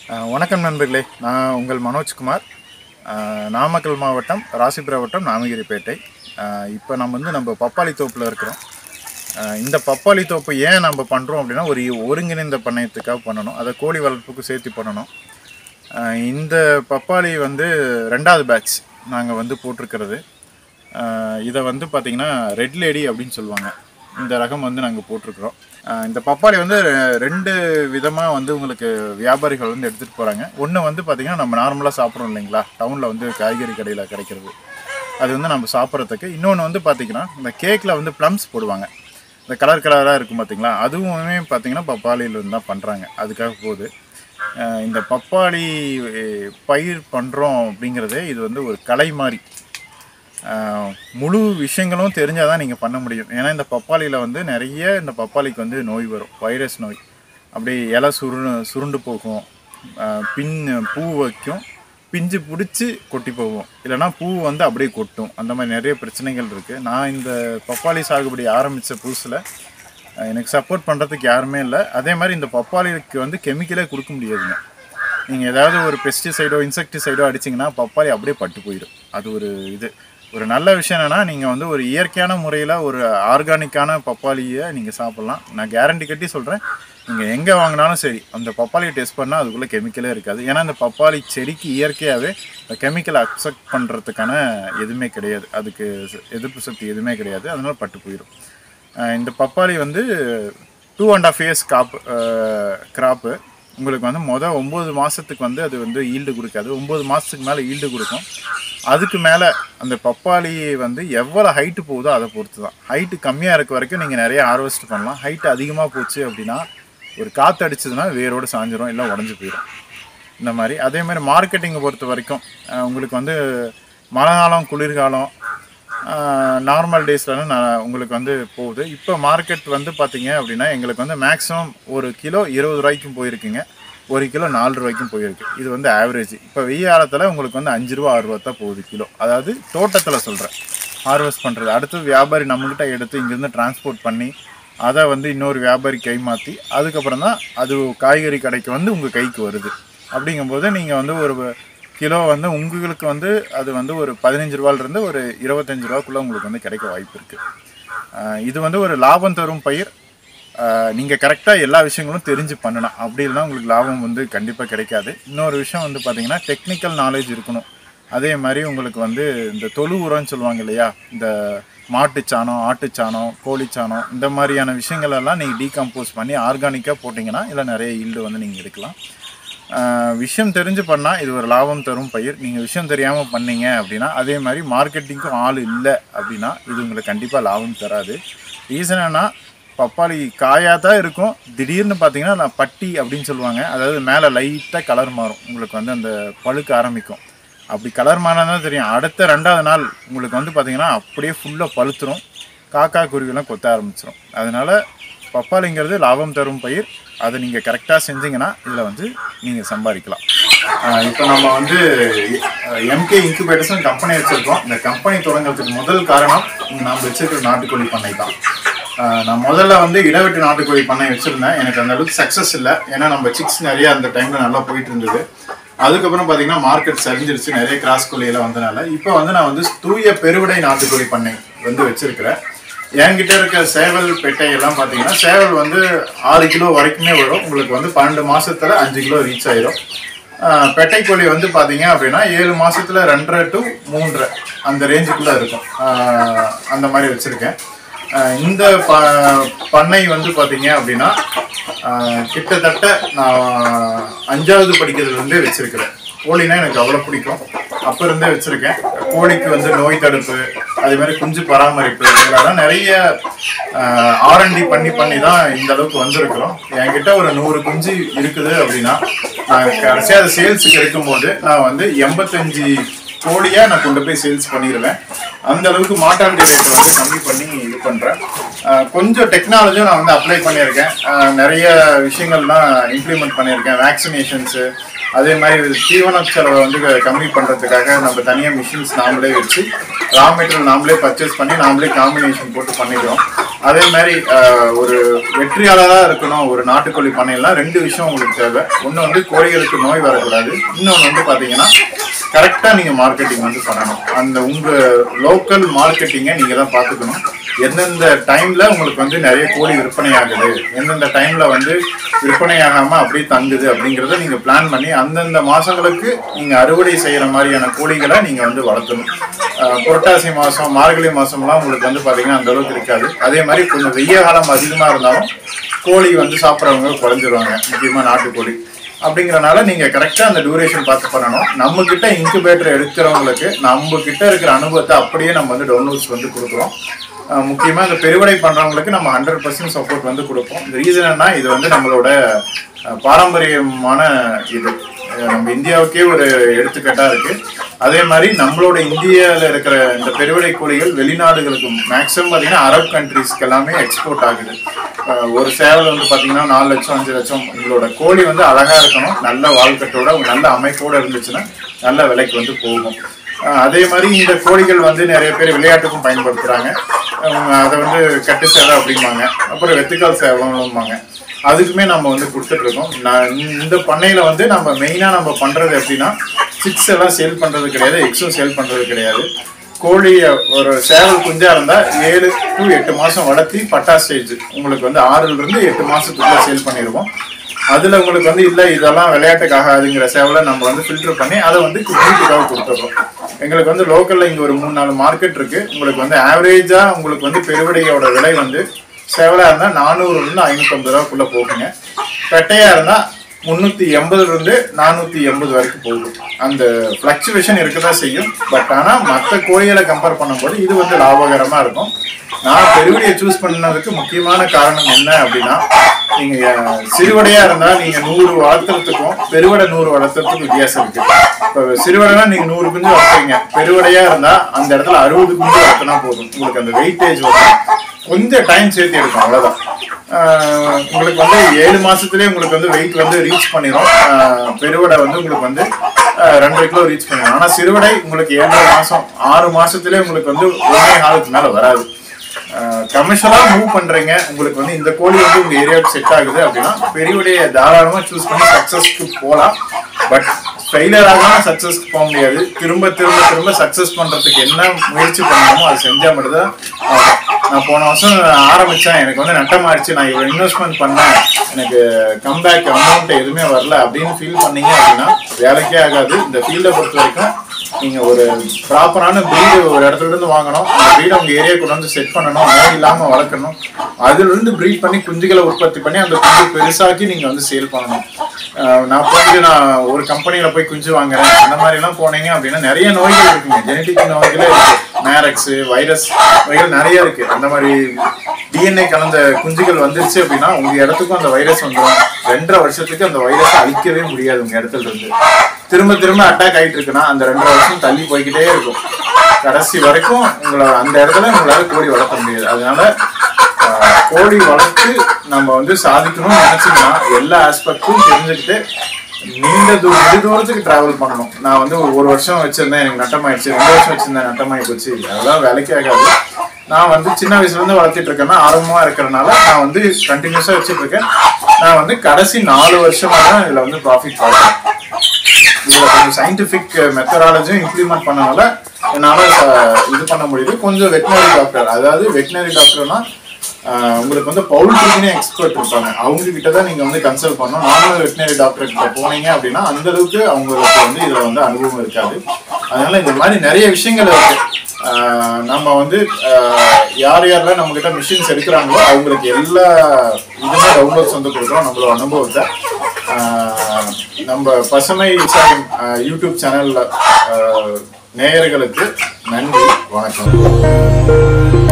அஹ் வணக்கம் நண்பர்களே நான் உங்கள் மனோஜ்குமார் அஹ் நாமக்கல் மாவட்டம் ராசிபுரம் வட்டம் நாமகிரிப்பேட்டை இப்போ நம்ம வந்து நம்ம பப்பாளி தோப்பில் இருக்கிறோம் அஹ் இந்த பப்பாளி தோப்பு ஏன் நம்ம பண்ணுறோம் அப்படின்னா ஒரு ஒருங்கிணைந்த பண்ணையத்துக்காக பண்ணணும் அதை கோழி வளர்ப்புக்கு சேர்த்து பண்ணணும் அஹ் இந்த பப்பாளி வந்து ரெண்டாவது பேட்ச் நாங்கள் வந்து போட்டிருக்கிறது அஹ் இதை வந்து பார்த்திங்கன்னா ரெட் லேடி அப்படின்னு சொல்லுவாங்க இந்த ரகம் வந்து நாங்கள் போட்டிருக்கிறோம் அஹ் இந்த பப்பாளி வந்து ரெ- ரெண்டு விதமாக வந்து உங்களுக்கு வியாபாரிகள் வந்து எடுத்துகிட்டு போகிறாங்க ஒன்று வந்து பார்த்திங்கன்னா நம்ம நார்மலாக சாப்பிட்றோம் இல்லைங்களா டவுனில் வந்து காய்கறி கடையில் கிடைக்கிறது அது வந்து நம்ம சாப்பிட்றதுக்கு இன்னொன்று வந்து பார்த்திங்கன்னா இந்த கேக்கில் வந்து ப்ளம்ஸ் போடுவாங்க இந்த கலர் கலராக இருக்கும் பார்த்தீங்களா அதுவுமே பார்த்தீங்கன்னா பப்பாளியிலேருந்து தான் பண்ணுறாங்க அதுக்காக போகுது அஹ் இந்த பப்பாளி அஹ், பயிர் பண்ணுறோம் அப்படிங்கிறதே இது வந்து ஒரு கலை மாதிரி அஹ், முழு விஷயங்களும் தெரிஞ்சால் தான் நீங்கள் பண்ண முடியும் ஏன்னா இந்த பப்பாளியில் வந்து நிறைய இந்த பப்பாளிக்கு வந்து நோய் வரும் வைரஸ் நோய் அப்படியே இலை சுரு சுருண்டு போகும் அஹ், பின் பூ வைக்கும் பிஞ்சு பிடிச்சி கொட்டி போகும் இல்லைன்னா பூ வந்து அப்படியே கொட்டும் அந்த மாதிரி நிறைய பிரச்சனைகள் இருக்குது நான் இந்த பப்பாளி சாகுபடி ஆரம்பித்த புதுசில் அஹ் எனக்கு சப்போர்ட் பண்ணுறதுக்கு யாருமே இல்லை அதே மாதிரி இந்த பப்பாளிக்கு வந்து கெமிக்கலே கொடுக்க முடியாதுங்க நீங்கள் ஏதாவது ஒரு பெஸ்டிசைடோ இன்செக்டிசைடோ அடிச்சிங்கன்னா பப்பாளி அப்படியே பட்டு போயிடும் அது ஒரு இது ஒரு நல்ல விஷயம் என்னென்னா நீங்கள் வந்து ஒரு இயற்கையான முறையில் ஒரு ஆர்கானிக்கான பப்பாளியை நீங்கள் சாப்பிட்லாம் நான் கேரண்டி கட்டி சொல்கிறேன் நீங்கள் எங்கே வாங்கினாலும் சரி அந்த பப்பாளியை டெஸ்ட் பண்ணால் அதுக்குள்ளே கெமிக்கலே இருக்காது ஏன்னா இந்த பப்பாளி செடிக்கு இயற்கையாகவே இந்த கெமிக்கலை அக்செப்ட் பண்ணுறதுக்கான எதுவுமே கிடையாது அதுக்கு எதிர்ப்பு சக்தி எதுவுமே கிடையாது அதனால பட்டு போயிடும் அஹ் இந்த பப்பாளி வந்து டூ அண்ட் ஆஃப் இயர்ஸ் காப் கிராப்பு உங்களுக்கு வந்து மொதல் ஒம்பது மாதத்துக்கு வந்து அது வந்து ஈல்டு கொடுக்காது ஒம்பது மாதத்துக்கு மேலே ஈல்டு கொடுக்கும் அதுக்கு மேலே அந்த பப்பாளி வந்து எவ்வளோ ஹைட்டு போகுதோ அதை பொறுத்து தான் ஹைட்டு கம்மியாக இருக்க வரைக்கும் நீங்கள் நிறைய ஹார்வெஸ்ட் பண்ணலாம் ஹைட்டு அதிகமாக போச்சு அப்படின்னா ஒரு காற்று அடிச்சதுன்னா வேரோடு சாஞ்சிரும் இல்லை உடஞ்சி போயிடும் இந்த மாதிரி அதே மாதிரி மார்க்கெட்டிங்கை பொறுத்த வரைக்கும் அஹ் உங்களுக்கு வந்து மழை காலம் குளிர்காலம் நார்மல் டேஸ்லலாம் நான் உங்களுக்கு வந்து போகுது இப்போ மார்க்கெட் வந்து பார்த்தீங்க அப்படின்னா எங்களுக்கு வந்து மேக்ஸிமம் ஒரு கிலோ இருபது ரூபாய்க்கும் போயிருக்குங்க ஒரு கிலோ நாலு ரூபாய்க்கும் போயிருக்கு இது வந்து ஆவரேஜ் இப்போ வெய்ய காலத்தில் உங்களுக்கு வந்து அஞ்சு ரூபா ஆறு ரூபா தான் போகுது கிலோ அதாவது தோட்டத்தில் சொல்கிறேன் ஹார்வெஸ்ட் பண்ணுறது அடுத்து வியாபாரி நம்மக்கிட்ட எடுத்து இங்கேருந்து டிரான்ஸ்போர்ட் பண்ணி அதை வந்து இன்னொரு வியாபாரி கை மாற்றி அதுக்கப்புறம் தான் அது காய்கறி கடைக்கு வந்து உங்கள் கைக்கு வருது அப்படிங்கும்போது நீங்கள் வந்து ஒரு கிலோ வந்து உங்களுக்கு வந்து அது வந்து ஒரு பதினஞ்சு ரூபாயிலிருந்து ஒரு இருபத்தஞ்சு ரூபாக்குள்ளே உங்களுக்கு வந்து கிடைக்க வாய்ப்பு இருக்குது இது வந்து ஒரு லாபம் தரும் பயிர் நீங்கள் கரெக்டாக எல்லா விஷயங்களும் தெரிஞ்சு பண்ணணும் அப்படி இல்லைனா உங்களுக்கு லாபம் வந்து கண்டிப்பாக கிடைக்காது இன்னொரு விஷயம் வந்து பார்த்தீங்கன்னா டெக்னிக்கல் நாலேஜ் இருக்கணும் அதே மாதிரி உங்களுக்கு வந்து இந்த தொழு உரம்னு சொல்லுவாங்க இல்லையா இந்த மாட்டுச்சாணம் ஆட்டுச்சாணம் கோழிச்சாணம் இந்த மாதிரியான விஷயங்கள் எல்லாம் நீங்கள் டீகம்போஸ் பண்ணி ஆர்கானிக்காக போட்டிங்கன்னா இதில் நிறைய ஈல்டு வந்து நீங்கள் எடுக்கலாம் ஆஹ் விஷயம் தெரிஞ்சு பண்ணால் இது ஒரு லாபம் தரும் பயிர் நீங்கள் விஷயம் தெரியாமல் பண்ணீங்க அப்படின்னா அதே மாதிரி மார்க்கெட்டிங்க்கும் ஆள் இல்லை அப்படின்னா இது உங்களுக்கு கண்டிப்பாக லாபம் தராது ரீசன் என்ன பப்பாளி காயாக தான் இருக்கும் திடீர்னு பார்த்தீங்கன்னா நான் பட்டி அப்படின்னு சொல்லுவாங்க அதாவது மேலே லைட்டாக கலர் மாறும் உங்களுக்கு வந்து அந்த பழுக்க ஆரம்பிக்கும் அப்படி கலர் மாறினா தான் தெரியும் அடுத்த ரெண்டாவது நாள் உங்களுக்கு வந்து பார்த்தீங்கன்னா அப்படியே ஃபுல்லாக பழுத்துரும் காக்கா குருவிலாம் கொத்த ஆரம்பிச்சிடும் அதனால பப்பாளிங்கிறது லாபம் தரும் பயிர் அதை நீங்கள் கரெக்டாக செஞ்சீங்கன்னா இதில் வந்து நீங்கள் சம்பாதிக்கலாம் இப்போ நம்ம வந்து எம்கே இன்குபேட்டர்ஸ் கம்பெனி வச்சுருக்கோம் இந்த கம்பெனி தொடங்குறதுக்கு முதல் காரணம் நாம் வச்சிருக்கிற நாட்டுக்கோழி பண்ணை தான் ஆஹ் நான் முதல்ல வந்து இடவெட்டு நாட்டுக்கோழி பண்ணை வச்சுருந்தேன் எனக்கு அந்த அளவுக்கு சக்ஸஸ் இல்லை ஏன்னா நம்ம சிக்ஸ் நிறைய அந்த டைமில் நல்லா போயிட்டு இருந்தது அதுக்கப்புறம் பார்த்தீங்கன்னா மார்க்கெட் சரிஞ்சிருச்சு நிறைய கிராஸ் கோழியெல்லாம் வந்தனால இப்போ வந்து நான் வந்து தூய பெருவிடை நாட்டுக்கோழி பண்ணை வந்து வச்சிருக்கிறேன் என்கிட்ட இருக்க சேவல் பெட்டை எல்லாம் பார்த்தீங்கன்னா சேவல் வந்து ஆறு கிலோ வரைக்குமே வரும் உங்களுக்கு வந்து பன்னெண்டு மாசத்துல அஞ்சு கிலோ ரீச் ஆயிரும் ஆஹ் பெட்டை கோழி வந்து பார்த்தீங்க அப்படின்னா ஏழு மாசத்துல ரெண்டரை டு மூன்றரை அந்த ரேஞ்சுக்குள்ள இருக்கும் ஆஹ் அந்த மாதிரி வச்சிருக்கேன் ஆஹ் இந்த ப பண்ணை வந்து பார்த்தீங்க அப்படின்னா ஆஹ் கிட்டத்தட்ட நான் அஞ்சாவது படிக்கிறதுலேருந்தே வச்சிருக்கிறேன் கோழினா எனக்கு அவ்வளோ பிடிக்கும் அப்போ இருந்தே வச்சிருக்கேன் கோழிக்கு வந்து நோய் தடுப்பு அதே மாதிரி குஞ்சு பராமரிப்பு இதெல்லாம் நிறைய ஆர்என்டி பண்ணி பண்ணி தான் இந்த அளவுக்கு வந்திருக்கிறோம் என்கிட்ட ஒரு நூறு குஞ்சு இருக்குது அப்படின்னா நான் கடைசியாக அது சேல்ஸுக்கு இருக்கும்போது நான் வந்து எண்பத்தஞ்சு கோழியா நான் கொண்டு போய் சேல்ஸ் பண்ணிடுவேன் அந்த அளவுக்கு மாட்டாண்டி ரேட்டை வந்து கம்மி பண்ணி இது பண்றேன் ஆஹ் கொஞ்சம் டெக்னாலஜியும் நான் வந்து அப்ளை பண்ணியிருக்கேன் ஆஹ் நிறைய விஷயங்கள்லாம் இம்ப்ளிமெண்ட் பண்ணியிருக்கேன் வேக்சினேஷன்ஸு அதே மாதிரி தீவன செலவை வந்து கம்மி பண்ணுறதுக்காக நம்ம தனியாக மிஷின்ஸ் நாமளே வச்சு ரா மெட்டீரியல் நாமளே பர்ச்சேஸ் பண்ணி நாமளே காம்பினேஷன் போட்டு பண்ணிடுவோம் அதே மாதிரி ஆஹ், ஒரு வெற்றியாளராக இருக்கணும் ஒரு நாட்டுக்கோழி பண்ணையெல்லாம் ரெண்டு விஷயம் உங்களுக்கு தேவை ஒன்று வந்து கோழிகளுக்கு நோய் வரக்கூடாது இன்னொன்று வந்து பார்த்தீங்கன்னா கரெக்டாக நீங்கள் மார்க்கெட்டிங் வந்து பண்ணணும் அந்த உங்கள் லோக்கல் மார்க்கெட்டிங்கை நீங்கள் தான் பார்த்துக்கணும் எந்தெந்த டைமில் உங்களுக்கு வந்து நிறைய கோழி விற்பனை ஆகுது எந்தெந்த டைமில் வந்து விற்பனை ஆகாமல் அப்படியே தங்குது அப்படிங்கிறத நீங்கள் பிளான் பண்ணி அந்தந்த மாதங்களுக்கு நீங்கள் அறுவடை செய்கிற மாதிரியான கோழிகளை நீங்கள் வந்து வளர்த்தணும் ஆஹ் புரட்டாசி மாதம் மார்கழி மாதம்லாம் உங்களுக்கு வந்து பார்த்தீங்கன்னா அந்த அளவுக்கு இருக்காது அதே மாதிரி கொஞ்சம் வெய்ய காலம் அதிகமாக இருந்தாலும் கோழி வந்து சாப்பிட்றவங்க குறைஞ்சிருவாங்க முக்கியமாக நாட்டுக்கோழி அப்படிங்கறனால நீங்க கரெக்டா அந்த டியூரேஷன் பார்த்து பண்ணணும் நம்ம கிட்ட இன்குபேட்டர் எடுக்கிறவங்களுக்கு நம்ம கிட்ட இருக்கிற அனுபவத்தை அப்படியே நம்ம வந்து டவுன்லோட்ஸ் வந்து கொடுக்குறோம் அஹ் முக்கியமா இந்த பெருவடை பண்றவங்களுக்கு நம்ம ஹண்ட்ரட் பர்சன்ட் சப்போர்ட் வந்து கொடுப்போம் இந்த ரீசன் என்ன இது வந்து நம்மளோட அஹ், பாரம்பரியமான இது அஹ் நம்ம இந்தியாவுக்கே ஒரு எடுத்துக்காட்டா இருக்கு அதே மாதிரி நம்மளோட இந்தியாவில் இருக்கிற இந்த பெருவடை கோழிகள் வெளிநாடுகளுக்கு மேக்ஸிமம் பார்த்தீங்கன்னா அரப் கண்ட்ரீஸ்க்கு எல்லாமே எக்ஸ்போர்ட் ஆகுது அஹ் ஒரு சேவல் வந்து பார்த்தீங்கன்னா நாலு லட்சம் அஞ்சு லட்சம் உங்களோட கோழி வந்து அழகா இருக்கணும் நல்ல வாழ்க்கட்டோட நல்ல அமைப்போட இருந்துச்சுன்னா நல்ல விலைக்கு வந்து போகும் அஹ் அதே மாதிரி இந்த கோழிகள் வந்து நிறைய பேர் விளையாட்டுக்கும் பயன்படுத்துறாங்க அவங்க அதை வந்து கட்டு சேவை அப்படிம்பாங்க அப்புறம் வெத்துக்கால் சேவைம்பாங்க அதுக்குமே நம்ம வந்து கொடுத்துட்டு இருக்கோம் நான் இந்த பண்ணையில வந்து நம்ம மெயினா நம்ம பண்றது எப்படின்னா சிக்ஸ் எல்லாம் சேல் பண்றது கிடையாது எக்ஸும் சேல் பண்றது கிடையாது கோழியை ஒரு சேவல் குஞ்சா இருந்தா ஏழு டு எட்டு மாசம் வளர்த்தி பட்டா ஸ்டேஜ் உங்களுக்கு வந்து ஆறுல இருந்து எட்டு மாசத்துக்குள்ள சேல் பண்ணிடுவோம் அதுல உங்களுக்கு வந்து இல்ல இதெல்லாம் விளையாட்டுக்காக ஆகாதுங்கிற சேவலை நம்ம வந்து ஃபில்டர் பண்ணி அதை வந்து வீட்டுக்காக கொடுத்துட்றோம் எங்களுக்கு வந்து லோக்கல்ல இங்க ஒரு மூணு நாலு மார்க்கெட் இருக்கு உங்களுக்கு வந்து ஆவரேஜா உங்களுக்கு வந்து பெருவடையோட விலை வந்து சேவலா இருந்தா நானூறுல இருந்து ஐநூத்தி ரூபாய்க்குள்ள போகுங்க பெட்டையா இருந்தா முந்நூற்றி எண்பதுலேருந்து நானூற்றி எண்பது வரைக்கும் போகும் அந்த ஃப்ளக்சுவேஷன் இருக்கதா செய்யும் பட் ஆனால் மற்ற கோழிகளை கம்பேர் பண்ணும்போது இது வந்து லாபகரமாக இருக்கும் நான் பெருவடியை சூஸ் பண்ணதுக்கு முக்கியமான காரணம் என்ன அப்படின்னா நீங்கள் சிறுவடையாக இருந்தால் நீங்கள் நூறு வளர்த்துறதுக்கும் பெருவடை நூறு வளர்த்துறதுக்கும் வித்தியாசம் இருக்குது இப்போ சிறுவடைனா நீங்கள் நூறு குஞ்சு வளர்த்துறீங்க பெருவடையாக இருந்தால் அந்த இடத்துல அறுபது குஞ்சு வளர்த்தினா போதும் உங்களுக்கு அந்த வெயிட்டேஜ் வரும் கொஞ்சம் டைம் சேர்த்து எடுக்கும் அவ்வளோதான் ஆஹ் உங்களுக்கு வந்து ஏழு மாசத்துலயே உங்களுக்கு வந்து வெயிட் வந்து ரீச் பண்ணிடும் ஆஹ் பெருவடை வந்து உங்களுக்கு வந்து ஆஹ் ரெண்டரை கிலோ ரீச் பண்ணிடும் ஆனா சிறுவடை உங்களுக்கு ஏழரை மாசம் ஆறு மாசத்துலயே உங்களுக்கு வந்து ஒன்றே காலத்துக்கு மேல வராது கமர்ஷியலா மூவ் பண்றீங்க உங்களுக்கு வந்து இந்த கோழி வந்து உங்க ஏரியாவுக்கு செட் ஆகுது அப்படின்னா பெரியவடைய தாராளமா சூஸ் பண்ணி சக்சஸ்க்கு போகலாம் பட் ஃபெயிலியர் ஆகாம சக்சஸ்க்கு போக முடியாது திரும்ப திரும்ப திரும்ப சக்சஸ் பண்றதுக்கு என்ன முயற்சி பண்ணணுமோ அது செஞ்சா மட்டும்தான் ஆகும். நான் போன வருஷம் ஆரம்பிச்சேன் எனக்கு வந்து நட்டமாயிடுச்சு நான் இவ்வளவு இன்வெஸ்ட்மெண்ட் பண்ணேன் எனக்கு கம்பேக் அமௌண்ட் எதுவுமே வரல அப்படின்னு ஃபீல் பண்ணீங்க அப்படின்னா வேலைக்கே ஆகாது இந்த ஃபீல்டை பொறுத்த வரைக்கும் நீங்க ஒரு ப்ராப்பரான ப்ரீடு ஒரு இடத்துல இருந்து வாங்கணும் அந்த ப்ரீடை உங்க ஏரியா கொண்டு வந்து செட் பண்ணணும் நோய் இல்லாம வளர்க்கணும் அதுல இருந்து ப்ரீட் பண்ணி குஞ்சுகளை உற்பத்தி பண்ணி அந்த குஞ்சு பெருசாக்கி நீங்க வந்து சேல் பண்ணணும் அஹ் நான் போயிட்டு நான் ஒரு கம்பெனியில போய் குஞ்சு வாங்குறேன் அந்த மாதிரி எல்லாம் போனீங்க அப்படின்னா நிறைய நோய்கள் இருக்குங்க ஜெனட்டிக் நோய்களே இருக்கு மேரக்ஸ் வைரஸ் நோய்கள் நிறைய இருக்கு அந்த மாதிரி டிஎன்ஏ கலந்த குஞ்சுகள் வந்துருச்சு அப்படின்னா உங்க இடத்துக்கும் அந்த வைரஸ் வந்துடும் ரெண்டரை வருஷத்துக்கு அந்த வைரஸை அழிக்கவே முடியாது உங்க இடத்துல இருந்து திரும்ப திரும்ப அட்டாக் ஆயிட்டு இருக்குன்னா அந்த ரெண்டரை வருஷம் தள்ளி போய்கிட்டே இருக்கும் கடைசி வரைக்கும் உங்களை அந்த இடத்துல உங்களால கோழி வளர்க்க முடியாது அதனால ஆஹ், கோழி வளர்த்து நம்ம வந்து சாதிக்கணும்னு நினைச்சீங்கன்னா எல்லா ஆஸ்பெக்டும் தெரிஞ்சுக்கிட்டு நீண்ட தூரம் நெடு தூரத்துக்கு டிராவல் பண்ணணும் நான் வந்து ஒரு ஒரு வருஷம் வச்சிருந்தேன் எனக்கு நட்டமாயிடுச்சு ரெண்டு வருஷம் வச்சிருந்தேன் நட்டமாயி போச்சு அதெல்லாம் வேலைக்கே ஆகாது நான் வந்து சின்ன வயசுல இருந்து வளர்த்திட்டு இருக்கேன்னா ஆர்வமா இருக்கிறனால நான் வந்து கண்டினியூஸா வச்சிட்டு இருக்கேன் நான் வந்து கடைசி நாலு வருஷமா தான் இதுல வந்து ப்ராஃபிட் பார்க்கறேன் இதுல கொஞ்சம் சயின்டிபிக் மெத்தடாலஜியும் இம்ப்ளிமெண்ட் பண்ணனால என்னால அஹ், இது பண்ண முடியுது கொஞ்சம் வெட்டினரி டாக்டர் அதாவது வெட்டினரி டாக்டர்னா ஆஹ் உங்களுக்கு வந்து பவுல்ட்ரிக்குனே எக்ஸ்பர்ட் இருப்பாங்க அவங்க கிட்ட தான் நீங்க வந்து கன்சல்ட் பண்ணணும் நார்மல் வெட்டினரி டாக்டர் கிட்ட போனீங்க அப்படின்னா அந்த அளவுக்கு அவங்களுக்கு வந்து இதுல வந்து அனுபவம் இருக்காது அதனால இந்த மாதிரி நிறைய விஷயங்கள் இருக்கு ஆஹ் நம்ம வந்து ஆஹ் யார் யாரெல்லாம் நம்ம கிட்ட மிஷின்ஸ் எடுக்கிறாங்களோ அவங்களுக்கு எல்லா இதுவுமே டவுன்லோட்ஸ் வந்து கொடுக்குறோம் நம்மளோட அனுபவத்தை ஆஹ் நம்ம பசுமை விவசாயம் ஆஹ் யூடியூப் சேனல்ல ஆஹ் நேயர்களுக்கு நன்றி வணக்கம்